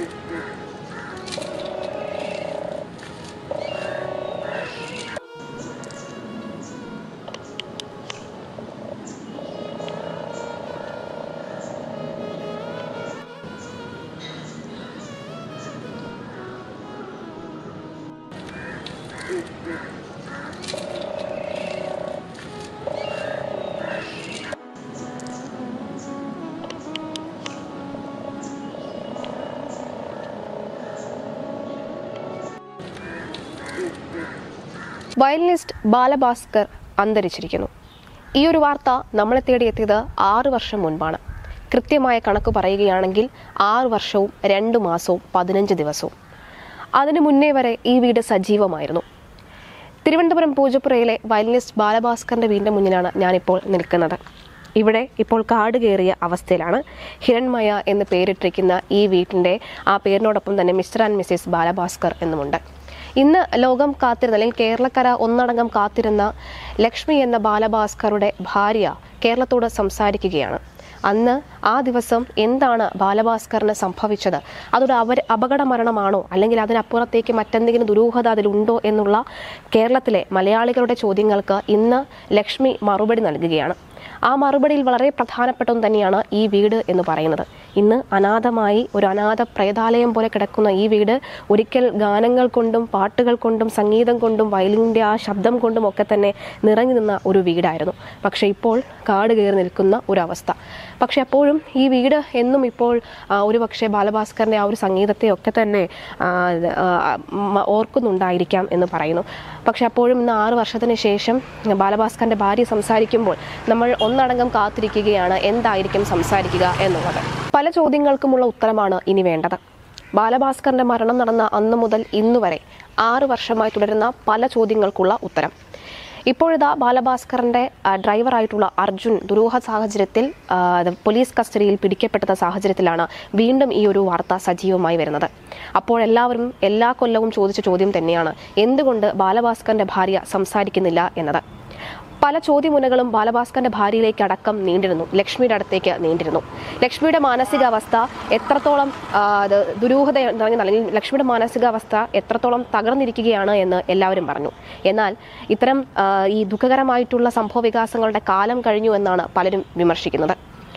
Violinist Balabhaskar അന്തരിച്ചിരിക്കുന്നു ഈ ഒരു വാർത്ത നമ്മളെ തേടിയെത്തിയത് ആറ് വർഷം മുൻപാണ് കൃത്യമായ കണക്ക് പറയുകയാണെങ്കിൽ ആറ് വർഷവും രണ്ട് മാസവും പതിനഞ്ച് ദിവസവും അതിനു മുന്നേ വരെ ഈ വീട് സജീവമായിരുന്നു തിരുവനന്തപുരം പൂജപ്പുരയിലെ വയലിനിസ്റ്റ് ബാലഭാസ്കറിന്റെ വീടിന്റെ മുന്നിലാണ് ഞാനിപ്പോൾ നിൽക്കുന്നത് ഇവിടെ ഇപ്പോൾ കാട് കയറിയ അവസ്ഥയിലാണ് ഹിരൺമയ എന്ന് പേരിട്ടിരിക്കുന്ന ഈ വീട്ടിന്റെ ആ പേരിനോടൊപ്പം തന്നെ മിസ്റ്റർ ആൻഡ് മിസ്സിസ് ബാലഭാസ്കർ എന്നുമുണ്ട് ഇന്ന് ലോകം കാത്തിരുന്ന അല്ലെങ്കിൽ കേരളക്കര ഒന്നടങ്കം കാത്തിരുന്ന ലക്ഷ്മി എന്ന ബാലഭാസ്കറുടെ ഭാര്യ കേരളത്തോട് സംസാരിക്കുകയാണ് അന്ന് ആ ദിവസം എന്താണ് ബാലഭാസ്കറിന് സംഭവിച്ചത് അതൊരു അവർ അപകട മരണമാണോ അല്ലെങ്കിൽ അതിനപ്പുറത്തേക്ക് മറ്റെന്തെങ്കിലും ദുരൂഹത അതിലുണ്ടോ എന്നുള്ള കേരളത്തിലെ മലയാളികളുടെ ചോദ്യങ്ങൾക്ക് ഇന്ന് ലക്ഷ്മി മറുപടി നൽകുകയാണ് ആ മറുപടിയിൽ വളരെ പ്രധാനപ്പെട്ട ഒന്ന് തന്നെയാണ് ഈ വീട് എന്ന് പറയുന്നത് ഇന്ന് അനാഥമായി ഒരു അനാഥ പ്രേതാലയം പോലെ കിടക്കുന്ന ഈ വീട് ഒരിക്കൽ ഗാനങ്ങൾ കൊണ്ടും പാട്ടുകൾ കൊണ്ടും സംഗീതം കൊണ്ടും വയലിൻ്റെ ആ ശബ്ദം കൊണ്ടും ഒക്കെ തന്നെ നിറഞ്ഞു നിന്ന ഒരു വീടായിരുന്നു പക്ഷേ ഇപ്പോൾ കാട് കയറി നിൽക്കുന്ന ഒരു അവസ്ഥ പക്ഷെ അപ്പോഴും ഈ വീട് എന്നും ഇപ്പോൾ ആ, ഒരു പക്ഷേ ബാലഭാസ്കറിൻ്റെ ആ ഒരു സംഗീതത്തെ ഒക്കെ തന്നെ ആ, ആ, മ- ഓർക്കുന്നുണ്ടായിരിക്കാം എന്ന് പറയുന്നു പക്ഷെ അപ്പോഴും ഇന്ന് ആറ് വർഷത്തിന് ശേഷം ബാലഭാസ്കറിൻ്റെ ഭാര്യ സംസാരിക്കുമ്പോൾ നമ്മൾ ഒന്നടങ്കം കാത്തിരിക്കുകയാണ് എന്തായിരിക്കും സംസാരിക്കുക എന്നുള്ളത് പല ചോദ്യങ്ങൾക്കുമുള്ള ഉത്തരമാണ് ഇനി വേണ്ടത് ബാലഭാസ്കറിന്റെ മരണം നടന്ന അന്ന് മുതൽ ഇന്നു വരെ ആറ് വർഷമായി തുടരുന്ന പല ചോദ്യങ്ങൾക്കുള്ള ഉത്തരം ഇപ്പോഴിതാ ബാലഭാസ്കറിന്റെ ആ, ഡ്രൈവറായിട്ടുള്ള അർജുൻ ദുരൂഹ സാഹചര്യത്തിൽ ആ, അത് പോലീസ് കസ്റ്റഡിയിൽ പിടിക്കപ്പെട്ട സാഹചര്യത്തിലാണ് വീണ്ടും ഈ ഒരു വാർത്ത സജീവമായി വരുന്നത് അപ്പോൾ എല്ലാവരും എല്ലാ കൊല്ലവും ചോദിച്ച ചോദ്യം തന്നെയാണ് എന്തുകൊണ്ട് ബാലഭാസ്കറിന്റെ ഭാര്യ സംസാരിക്കുന്നില്ല എന്നത് പല ചോദ്യമുനകളും ബാലഭാസ്കറിന്റെ ഭാര്യയിലേക്ക് അടക്കം നീണ്ടിരുന്നു ലക്ഷ്മിയുടെ അടുത്തേക്ക് നീണ്ടിരുന്നു ലക്ഷ്മിയുടെ മാനസികാവസ്ഥ എത്രത്തോളം ആ, അത് ദുരൂഹത നിറഞ്ഞ അല്ലെങ്കിൽ ലക്ഷ്മിയുടെ മാനസികാവസ്ഥ എത്രത്തോളം തകർന്നിരിക്കുകയാണ് എന്ന് എല്ലാവരും പറഞ്ഞു എന്നാൽ ഇത്തരം ആ, ഈ ദുഃഖകരമായിട്ടുള്ള സംഭവ വികാസങ്ങളുടെ കാലം കഴിഞ്ഞു എന്നാണ് പലരും വിമർശിക്കുന്നത്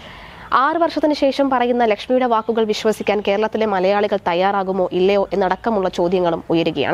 ആറ് വർഷത്തിന് ശേഷം പറയുന്ന ലക്ഷ്മിയുടെ വാക്കുകൾ വിശ്വസിക്കാൻ കേരളത്തിലെ മലയാളികൾ തയ്യാറാകുമോ ഇല്ലയോ എന്നടക്കമുള്ള ചോദ്യങ്ങളും ഉയരുകയാണ്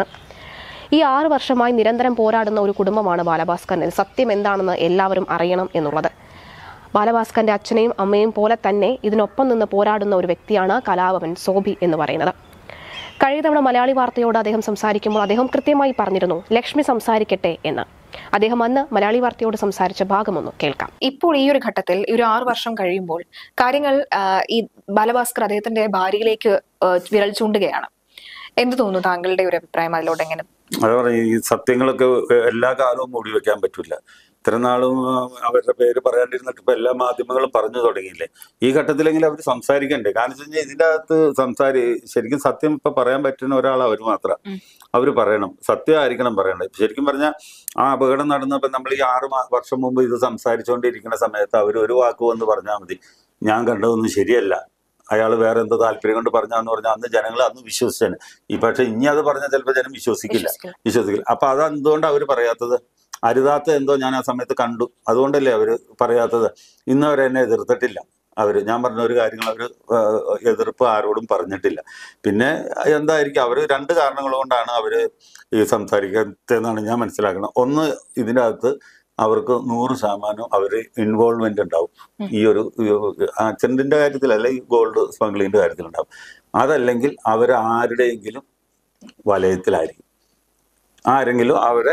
ഈ ആറ് വർഷമായി നിരന്തരം പോരാടുന്ന ഒരു കുടുംബമാണ് ബാലഭാസ്കറിന് സത്യം എന്താണെന്ന് എല്ലാവരും അറിയണം എന്നുള്ളത് ബാലഭാസ്കറിന്റെ അച്ഛനെയും അമ്മയും പോലെ തന്നെ ഇതിനൊപ്പം നിന്ന് പോരാടുന്ന ഒരു വ്യക്തിയാണ് കലാഭവൻ സോബി എന്ന് പറയുന്നത് കഴിഞ്ഞ തവണ മലയാളി വാർത്തയോട് അദ്ദേഹം സംസാരിക്കുമ്പോൾ അദ്ദേഹം കൃത്യമായി പറഞ്ഞിരുന്നു ലക്ഷ്മി സംസാരിക്കട്ടെ എന്ന് അദ്ദേഹം അന്ന് മലയാളി വാർത്തയോട് സംസാരിച്ച ഭാഗമൊന്ന് കേൾക്കാം ഇപ്പോൾ ഈ ഒരു ഘട്ടത്തിൽ ഈ ഒരു ആറു വർഷം കഴിയുമ്പോൾ കാര്യങ്ങൾ ആ, ഈ ബാലഭാസ്കർ അദ്ദേഹത്തിന്റെ ഭാര്യയിലേക്ക് ആ, വിരൽ ചൂണ്ടുകയാണ് എന്ത് തോന്നുന്നു താങ്കളുടെ ഒരു അഭിപ്രായം അതിലോട്ട് എങ്ങനെ അതാ പറഞ്ഞ ഈ സത്യങ്ങളൊക്കെ എല്ലാ കാലവും മൂടി വെക്കാൻ പറ്റില്ല ഇത്ര നാളും ആ, അവരുടെ പേര് പറയാണ്ടിരുന്നിട്ട് ഇപ്പൊ എല്ലാ മാധ്യമങ്ങളും പറഞ്ഞു തുടങ്ങിയില്ലേ ഈ ഘട്ടത്തിലെങ്കിലും അവർ സംസാരിക്കണ്ടേ കാരണം വെച്ച് കഴിഞ്ഞാൽ ഇതിന്റെ അകത്ത് സംസാരി ശരിക്കും സത്യം ഇപ്പൊ പറയാൻ പറ്റുന്ന ഒരാൾ അവർ മാത്രം അവർ പറയണം സത്യമായിരിക്കണം പറയണ്ടത് ശരിക്കും പറഞ്ഞാൽ ആ അപകടം നടന്നപ്പോ നമ്മൾ ഈ ആറ് മാ- വർഷം മുമ്പ് ഇത് സംസാരിച്ചുകൊണ്ടിരിക്കുന്ന സമയത്ത് അവർ ഒരു വാക്ക് വന്ന് പറഞ്ഞാൽ മതി ഞാൻ കണ്ടതൊന്നും ശരിയല്ല അയാൾ വേറെ എന്തോ താല്പര്യം കൊണ്ട് പറഞ്ഞാന്ന് പറഞ്ഞാൽ അന്ന് ജനങ്ങൾ അന്ന് വിശ്വസിച്ചാണ് ഈ പക്ഷെ ഇനി അത് പറഞ്ഞാൽ ചിലപ്പോൾ ജനം വിശ്വസിക്കില്ല വിശ്വസിക്കില്ല. വിശ്വസിക്കില്ല അപ്പൊ അത് എന്തുകൊണ്ട് അവർ പറയാത്തത് അരുതാത്ത എന്തോ ഞാൻ ആ സമയത്ത് കണ്ടു അതുകൊണ്ടല്ലേ അവര് പറയാത്തത് ഇന്ന് അവരെ എന്നെ എതിർത്തിട്ടില്ല അവര് ഞാൻ പറഞ്ഞ ഒരു കാര്യങ്ങൾ അവര് ആ, എതിർപ്പ് ആരോടും പറഞ്ഞിട്ടില്ല പിന്നെ എന്തായിരിക്കും അവര് രണ്ട് കാരണങ്ങൾ കൊണ്ടാണ് അവര് ഈ സംസാരിക്കാത്തതെന്നാണ് ഞാൻ മനസ്സിലാക്കുന്നത് ഒന്ന് ഇതിൻ്റെ അകത്ത് അവർക്ക് നൂറ് ശതമാനം അവര് ഇൻവോൾവ്മെന്റ് ഉണ്ടാവും ഈ ഒരു ആക്സിഡന്റിന്റെ കാര്യത്തിലല്ല ഈ ഗോൾഡ് സ്മഗ്ലിങ്ങിന്റെ കാര്യത്തിലുണ്ടാവും അതല്ലെങ്കിൽ അവർ ആരുടെയെങ്കിലും വലയത്തിലായിരിക്കും ആരെങ്കിലും അവരെ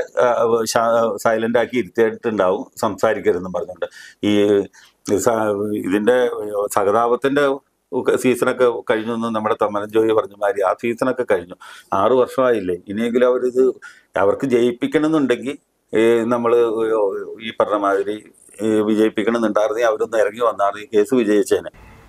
സൈലന്റ് ആക്കി ഇരുത്തിയിട്ടുണ്ടാവും സംസാരിക്കരുതെന്ന് പറഞ്ഞുകൊണ്ട് ഈ സ- ഇതിന്റെ സഹതാപത്തിന്റെ ഒക്കെ സീസണൊക്കെ കഴിഞ്ഞു എന്ന് നമ്മുടെ തമ്മനം ജോയി പറഞ്ഞ മാതിരി ആ സീസണൊക്കെ കഴിഞ്ഞു ആറു വർഷമായില്ലേ ഇനിയെങ്കിലും അവരിത് അവർക്ക് ജയിപ്പിക്കണം എന്നുണ്ടെങ്കിൽ നമ്മൾ ഈ പറഞ്ഞ മാതിരി ഈ വിജയിപ്പിക്കണം എന്നുണ്ടായിരുന്നെങ്കിൽ അവരൊന്ന് ഇറങ്ങി വന്നായിരുന്നു കേസ് വിജയിച്ചേനെ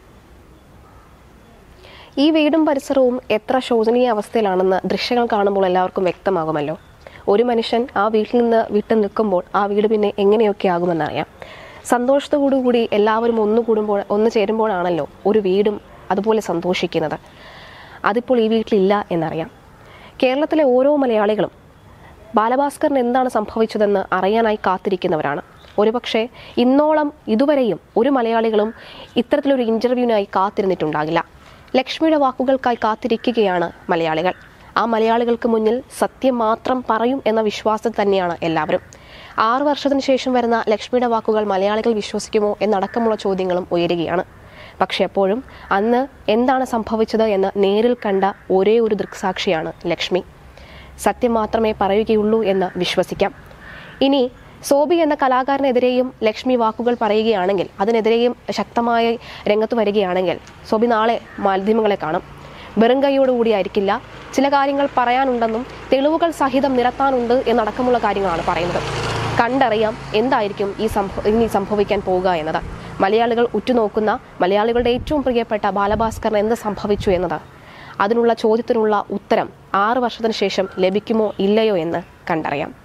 ഈ വീടും പരിസരവും എത്ര ശോചനീയ അവസ്ഥയിലാണെന്ന് ദൃശ്യങ്ങൾ കാണുമ്പോൾ എല്ലാവർക്കും വ്യക്തമാകുമല്ലോ ഒരു മനുഷ്യൻ ആ വീട്ടിൽ നിന്ന് വിട്ടു നിൽക്കുമ്പോൾ ആ വീട് പിന്നെ എങ്ങനെയൊക്കെ ആകുമെന്നറിയാം സന്തോഷത്തോടുകൂടി എല്ലാവരും ഒന്നു കൂടുമ്പോൾ ഒന്ന് ചേരുമ്പോഴാണല്ലോ ഒരു വീടും അതുപോലെ സന്തോഷിക്കുന്നത് അതിപ്പോൾ ഈ വീട്ടിലില്ല എന്നറിയാം കേരളത്തിലെ ഓരോ മലയാളികളും ബാലഭാസ്കറിന് എന്താണ് സംഭവിച്ചതെന്ന് അറിയാനായി കാത്തിരിക്കുന്നവരാണ് ഒരുപക്ഷെ ഇന്നോളം ഇതുവരെയും ഒരു മലയാളികളും ഇത്തരത്തിലൊരു ഇൻ്റർവ്യൂവിനായി കാത്തിരുന്നിട്ടുണ്ടാകില്ല ലക്ഷ്മിയുടെ വാക്കുകൾക്കായി കാത്തിരിക്കുകയാണ് മലയാളികൾ ആ മലയാളികൾക്ക് മുന്നിൽ സത്യം മാത്രം പറയും എന്ന വിശ്വാസം തന്നെയാണ് എല്ലാവരും ആറു വർഷത്തിന് ശേഷം വരുന്ന ലക്ഷ്മിയുടെ വാക്കുകൾ മലയാളികൾ വിശ്വസിക്കുമോ എന്നടക്കമുള്ള ചോദ്യങ്ങളും ഉയരുകയാണ് പക്ഷെ എപ്പോഴും അന്ന് എന്താണ് സംഭവിച്ചത് എന്ന് നേരിൽ കണ്ട ഒരേ ഒരു ദൃക്സാക്ഷിയാണ് ലക്ഷ്മി സത്യം മാത്രമേ പറയുകയുള്ളൂ എന്ന് വിശ്വസിക്കാം ഇനി സോബി എന്ന കലാകാരനെതിരെയും ലക്ഷ്മി വാക്കുകൾ പറയുകയാണെങ്കിൽ അതിനെതിരെയും ശക്തമായി രംഗത്ത് വരികയാണെങ്കിൽ സോബി നാളെ മാധ്യമങ്ങളെ കാണും വെറും കൈയോടുകൂടിയായിരിക്കില്ല ചില കാര്യങ്ങൾ പറയാനുണ്ടെന്നും തെളിവുകൾ സഹിതം നിരത്താനുണ്ട് എന്നടക്കമുള്ള കാര്യങ്ങളാണ് പറയുന്നത് കണ്ടറിയാം എന്തായിരിക്കും ഈ സംഭവ ഇനി സംഭവിക്കാൻ പോവുക എന്നത് മലയാളികൾ ഉറ്റുനോക്കുന്ന മലയാളികളുടെ ഏറ്റവും പ്രിയപ്പെട്ട ബാലഭാസ്കറിന് എന്ത് സംഭവിച്ചു എന്നത് അതിനുള്ള ചോദ്യത്തിനുള്ള ഉത്തരം ആറ് വർഷത്തിന് ശേഷം ലഭിക്കുമോ ഇല്ലയോ എന്ന് കണ്ടറിയാം